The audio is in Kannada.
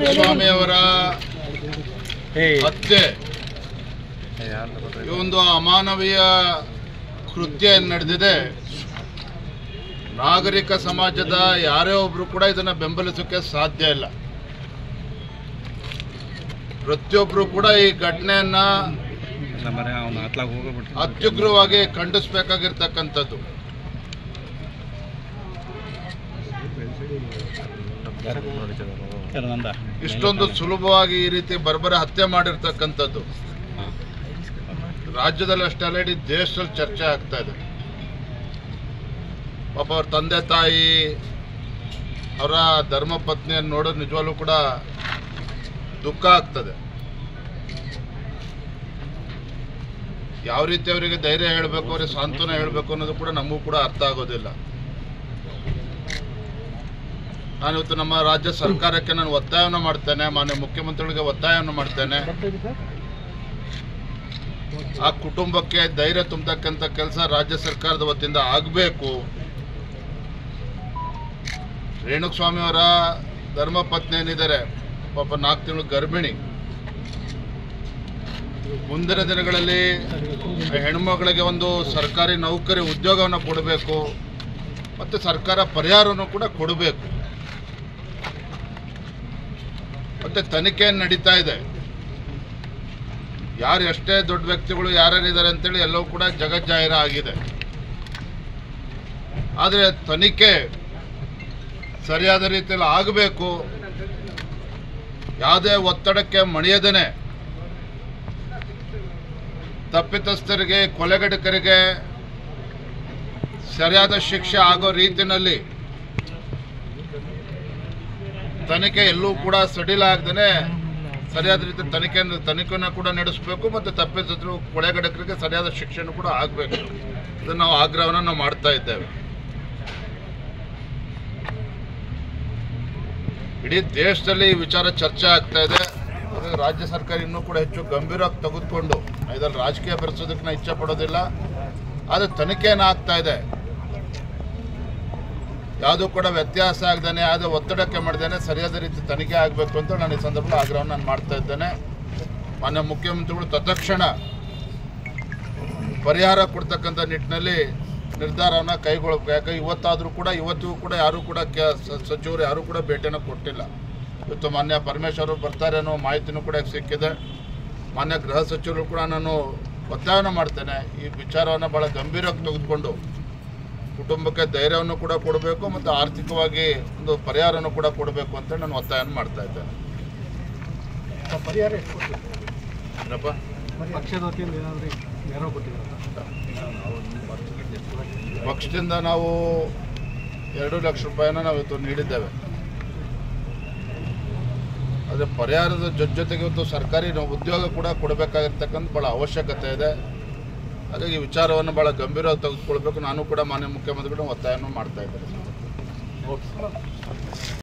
ರೇಣುಸ್ವಾಮಿ ಅವರ ಹತ್ಯೆ ಈ ಒಂದು ಅಮಾನವೀಯ ಕೃತ್ಯ ಏನ್ ನಡೆದಿದೆ ನಾಗರಿಕ ಸಮಾಜದ ಯಾರೇ ಒಬ್ರು ಕೂಡ ಇದನ್ನ ಬೆಂಬಲಿಸೋಕೆ ಸಾಧ್ಯ ಇಲ್ಲ ಪ್ರತಿಯೊಬ್ರು ಕೂಡ ಈ ಘಟನೆಯನ್ನ ಅವನು ಹತ್ಲಾಗ ಹೋಗ್ಬಿಟ್ಟು ಅತ್ಯುಗ್ರವಾಗಿ ಖಂಡಿಸಬೇಕಾಗಿರ್ತಕ್ಕಂಥದ್ದು ನಂದ ಇಷ್ಟೊಂದು ಸುಲಭವಾಗಿ ಈ ರೀತಿ ಬರ್ಬರ ಹತ್ಯೆ ಮಾಡಿರ್ತಕ್ಕಂಥದ್ದು ರಾಜ್ಯದಲ್ಲಿ ಅಷ್ಟೇ ಅಲ್ಲ ಇಡೀ ದೇಶದಲ್ಲಿ ಚರ್ಚೆ ಆಗ್ತಾ ಇದೆ ಪಾಪ ಅವ್ರ ತಂದೆ ತಾಯಿ ಅವರ ಧರ್ಮ ಪತ್ನಿಯನ್ನು ನೋಡೋದು ನಿಜವಾಗ್ಲೂ ಕೂಡ ದುಃಖ ಆಗ್ತದೆ ಯಾವ ರೀತಿ ಅವರಿಗೆ ಧೈರ್ಯ ಹೇಳಬೇಕು ಅವರಿಗೆ ಸಾಂತ್ವನ ಹೇಳಬೇಕು ಅನ್ನೋದು ಕೂಡ ನಮಗೂ ಕೂಡ ಅರ್ಥ ಆಗೋದಿಲ್ಲ ನಾನು ಇವತ್ತು ನಮ್ಮ ರಾಜ್ಯ ಸರ್ಕಾರಕ್ಕೆ ನಾನು ಒತ್ತಾಯವನ್ನು ಮಾಡ್ತೇನೆ ಮಾನ್ಯ ಮುಖ್ಯಮಂತ್ರಿಗಳಿಗೆ ಒತ್ತಾಯವನ್ನು ಮಾಡ್ತೇನೆ ಆ ಕುಟುಂಬಕ್ಕೆ ಧೈರ್ಯ ತುಂಬತಕ್ಕಂಥ ಕೆಲಸ ರಾಜ್ಯ ಸರ್ಕಾರದ ವತಿಯಿಂದ ಆಗಬೇಕು ರೇಣುಸ್ವಾಮಿ ಅವರ ಧರ್ಮ ಪತ್ನಿ ಏನಿದ್ದಾರೆ ಪಾಪ ನಾಲ್ಕು ತಿಂಗಳು ಗರ್ಭಿಣಿ ಮುಂದಿನ ದಿನಗಳಲ್ಲಿ ಆ ಹೆಣ್ಮಗಳಿಗೆ ಒಂದು ಸರ್ಕಾರಿ ನೌಕರಿ ಉದ್ಯೋಗವನ್ನು ಕೊಡಬೇಕು ಮತ್ತು ಸರ್ಕಾರ ಪರಿಹಾರವನ್ನು ಕೂಡ ಕೊಡಬೇಕು ಮತ್ತೆ ತನಿಖೆ ನಡೀತಾ ಇದೆ ಯಾರು ಎಷ್ಟೇ ದೊಡ್ಡ ವ್ಯಕ್ತಿಗಳು ಯಾರ್ಯಾರಿದ್ದಾರೆ ಅಂತೇಳಿ ಎಲ್ಲವೂ ಕೂಡ ಜಗಜ್ಜಾಹಿರ ಆಗಿದೆ ಆದರೆ ತನಿಖೆ ಸರಿಯಾದ ರೀತಿಯಲ್ಲಿ ಆಗಬೇಕು ಯಾವುದೇ ಒತ್ತಡಕ್ಕೆ ಮಣಿಯದೇನೆ ತಪ್ಪಿತಸ್ಥರಿಗೆ ಕೊಲೆಗಡಕರಿಗೆ ಸರಿಯಾದ ಶಿಕ್ಷೆ ಆಗೋ ರೀತಿಯಲ್ಲಿ ತನಿಖೆ ಎಲ್ಲೂ ಕೂಡ ಸಡಿಲ ಆಗದೇ ಸರಿಯಾದ ರೀತಿ ತನಿಖೆ ತನಿಖೆಯನ್ನು ಕೂಡ ನಡೆಸಬೇಕು ಮತ್ತು ತಪ್ಪಿತಸ್ಥರು ಕೊಲೆಗಡಕರಿಗೆ ಸರಿಯಾದ ಶಿಕ್ಷೆನೂ ಕೂಡ ಆಗಬೇಕು ಇದನ್ನು ನಾವು ಆಗ್ರಹವನ್ನು ನಾವು ಮಾಡ್ತಾ ಇದ್ದೇವೆ ಇಡೀ ದೇಶದಲ್ಲಿ ಈ ವಿಚಾರ ಚರ್ಚೆ ಆಗ್ತಾ ಇದೆ ಅದಕ್ಕೆ ರಾಜ್ಯ ಸರ್ಕಾರ ಇನ್ನೂ ಕೂಡ ಹೆಚ್ಚು ಗಂಭೀರವಾಗಿ ತೆಗೆದುಕೊಂಡು ಇದರಲ್ಲಿ ರಾಜಕೀಯ ಬೆರೆಸೋದಕ್ಕೆ ನಾನು ಇಚ್ಛೆ ಪಡೋದಿಲ್ಲ ಆದರೆ ತನಿಖೆಯನ್ನು ಆಗ್ತಾ ಇದೆ ಯಾವುದೂ ಕೂಡ ವ್ಯತ್ಯಾಸ ಆಗದೇನೆ ಯಾವುದೇ ಒತ್ತಡಕ್ಕೆ ಮಾಡ್ದೇನೆ ಸರಿಯಾದ ರೀತಿ ತನಿಖೆ ಆಗಬೇಕು ಅಂತ ನಾನು ಈ ಸಂದರ್ಭದಲ್ಲಿ ಆಗ್ರಹವನ್ನು ನಾನು ಮಾಡ್ತಾ ಇದ್ದೇನೆ ಮಾನ್ಯ ಮುಖ್ಯಮಂತ್ರಿಗಳು ತತ್ಕ್ಷಣ ಪರಿಹಾರ ಕೊಡ್ತಕ್ಕಂಥ ನಿಟ್ಟಿನಲ್ಲಿ ನಿರ್ಧಾರವನ್ನು ಕೈಗೊಳ್ಳಬೇಕು ಯಾಕೆ ಇವತ್ತಾದರೂ ಕೂಡ ಇವತ್ತಿಗೂ ಕೂಡ ಯಾರೂ ಕೂಡ ಕೆ ಸ- ಸಚಿವರು ಯಾರೂ ಕೂಡ ಭೇಟಿಯನ್ನು ಕೊಟ್ಟಿಲ್ಲ ಇವತ್ತು ಮಾನ್ಯ ಪರಮೇಶ್ವರ್ ಅವರು ಬರ್ತಾರೆ ಅನ್ನೋ ಮಾಹಿತಿನೂ ಕೂಡ ಸಿಕ್ಕಿದೆ ಮಾನ್ಯ ಗೃಹ ಸಚಿವರು ಕೂಡ ನಾನು ಒತ್ತಾಯವನ್ನು ಮಾಡ್ತೇನೆ ಈ ವಿಚಾರವನ್ನು ಭಾಳ ಗಂಭೀರವಾಗಿ ತೆಗೆದುಕೊಂಡು ಕುಟುಂಬಕ್ಕೆ ಧೈರ್ಯವನ್ನು ಕೂಡ ಕೊಡಬೇಕು ಮತ್ತು ಆರ್ಥಿಕವಾಗಿ ಒಂದು ಪರಿಹಾರವನ್ನು ಕೂಡ ಕೊಡಬೇಕು ಅಂತ ನಾನು ಒತ್ತಾಯವನ್ನು ಮಾಡ್ತಾ ಇದ್ದೇನೆ ಪರಿಹಾರ ಎಷ್ಟು ಕೊಡ್ತೀವಿ? ಏನಪ್ಪ ಪಕ್ಷದ ವತಿಯಿಂದ ಏನಾದರೂ ನೆರವು ಕೊಟ್ಟಿದ್ದಾರೆ ಪಕ್ಷದಿಂದ ನಾವು ಎರಡು ಲಕ್ಷ ರೂಪಾಯಿನ ನಾವು ಇವತ್ತು ನೀಡಿದ್ದೇವೆ ಆದರೆ ಪರಿಹಾರದ ಜೊತೆ ಜೊತೆಗೆ ಇವತ್ತು ಸರ್ಕಾರಿ ನೌ- ಉದ್ಯೋಗ ಕೂಡ ಕೊಡಬೇಕಾಗಿರ್ತಕ್ಕಂಥ ಭಾಳ ಅವಶ್ಯಕತೆ ಇದೆ ಹಾಗಾಗಿ ಈ ವಿಚಾರವನ್ನು ಭಾಳ ಗಂಭೀರವಾಗಿ ತೆಗೆದುಕೊಳ್ಬೇಕು ನಾನು ಕೂಡ ಮಾನ್ಯ ಮುಖ್ಯಮಂತ್ರಿಗಳು ಒತ್ತಾಯವನ್ನು ಮಾಡ್ತಾ ಇದ್ದೇನೆ